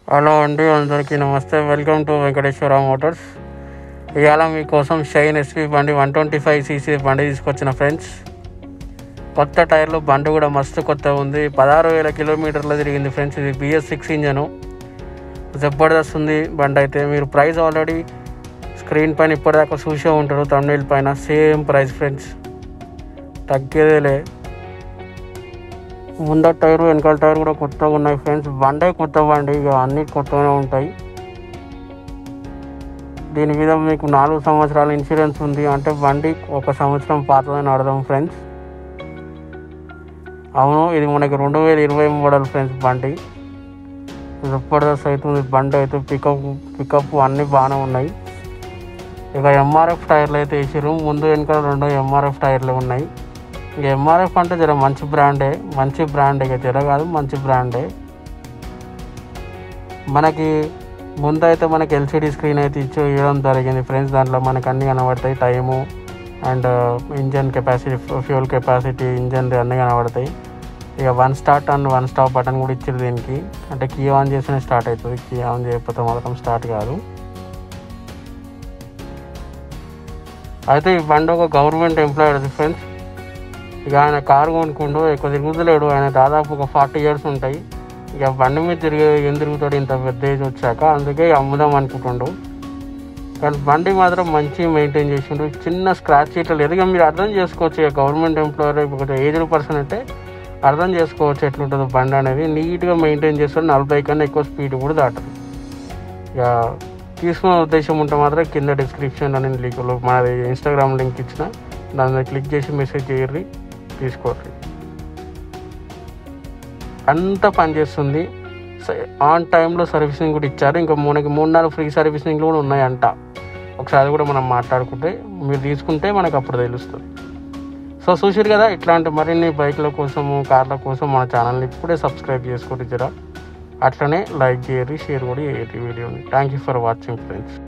hello అండి అందరికీ నమస్తే వెల్కమ్ టు వెంకటేశ్వర మోటార్స్ ఇవాళ మీకోసం షైన్ ఎస్పీ బండి వన్ ట్వంటీ ఫైవ్ సీసీ బండి తీసుకొచ్చిన ఫ్రెండ్స్ కొత్త టైర్లు బండి కూడా మస్తు కొత్త ఉంది పదహారు వేల కిలోమీటర్లు తిరిగింది ఫ్రెండ్స్ ఇది బిఎస్ సిక్స్ ఇంజను జబర్దస్త్ ఉంది బండి అయితే మీరు ప్రైస్ ఆల్రెడీ స్క్రీన్ పైన ఇప్పటిదాకా చూసే ఉంటారు తమిళ పైన సేమ్ ప్రైస్ ఫ్రెండ్స్ తగ్గేదేలే ముందర టైర్ వెనకాల టైర్ కూడా కొత్తగా ఉన్నాయి ఫ్రెండ్స్ బండే కొత్త బండి ఇక అన్నీ కొత్తగానే ఉంటాయి దీని మీద మీకు నాలుగు సంవత్సరాల ఇన్సూరెన్స్ ఉంది అంటే బండి ఒక సంవత్సరం పాతదని అర్థం ఫ్రెండ్స్ అవును ఇది మనకి రెండు వేల ఇరవై మోడల్ ఫ్రెండ్స్ బండి జబర్దస్త్ అవుతుంది బండి అయితే పికప్ పికప్ అన్నీ బాగానే ఉన్నాయి ఇక ఎంఆర్ఎఫ్ టైర్లు అయితే వేసారు ముందు వెనకాల రెండు ఎంఆర్ఎఫ్ టైర్లు ఉన్నాయి ఇక ఎంఆర్ఎఫ్ అంటే జర మంచి బ్రాండే మంచి బ్రాండ్ ఇక జర కాదు మంచి బ్రాండే మనకి ముందు అయితే మనకి ఎల్సిడి స్క్రీన్ అయితే ఇచ్చి ఇవ్వడం జరిగింది ఫ్రెండ్స్ దాంట్లో మనకు అన్నీ కనబడతాయి time and engine capacity fuel capacity engine అన్నీ కనబడతాయి ఇక one start and one stop button కూడా ఇచ్చారు దీనికి అంటే కీ ఆన్ చేసిన స్టార్ట్ అవుతుంది కీ ఆన్ చేయకపోతే మాత్రం స్టార్ట్ కాదు అయితే ఈ బండి ఒక గవర్నమెంట్ ఎంప్లాయీ ఫ్రెండ్స్ ఇక ఆయన కారు కొనుక్కుంటూ ఎక్కువ తిరుగుతలేడు ఆయన దాదాపు ఒక ఫార్టీ ఇయర్స్ ఉంటాయి ఇక బండి మీద తిరిగి ఏం తిరుగుతాడు ఇంత పెద్ద ఏజ్ వచ్చాక అందుకే ఇక అమ్ముదాం అనుకుంటుండు కానీ బండి మాత్రం మంచి మెయింటైన్ చేసిండు చిన్న స్క్రాచ్ ఇట్లా లేదు ఇక మీరు అర్థం చేసుకోవచ్చు ఇక గవర్నమెంట్ ఎంప్లాయర్ ఒక ఏజ్డ్ పర్సన్ అంటే అర్థం చేసుకోవచ్చు ఎట్లుంటుందో బండి అనేది నీట్గా మెయింటైన్ చేస్తాడు నలభై కన్నా ఎక్కువ స్పీడ్ కూడా దాటదు ఇక తీసుకునే ఉద్దేశం ఉంటే మాత్రం కింద డిస్క్రిప్షన్లో నేను లింక్లో మనది ఇన్స్టాగ్రామ్ లింక్ ఇచ్చిన దాని మీద క్లిక్ చేసి మెసేజ్ చేయర్రి తీసుకోర్రి అంతా పనిచేస్తుంది ఆన్ టైంలో సర్వీసింగ్ కూడా ఇచ్చారు ఇంకా మనకి మూడు నాలుగు ఫ్రీ సర్వీసింగ్లు కూడా ఉన్నాయంట ఒకసారి కూడా మనం మాట్లాడుకుంటే మీరు తీసుకుంటే మనకు అప్పుడు తెలుస్తుంది సో చూసారు కదా ఇట్లాంటి మరిన్ని బైక్ల కోసము కార్ల కోసం మన ఛానల్ని ఇప్పుడే సబ్స్క్రైబ్ చేసుకోండి జరా అట్లనే లైక్ చేయరు షేర్ కూడా చేయరు వీడియోని thank you for watching friends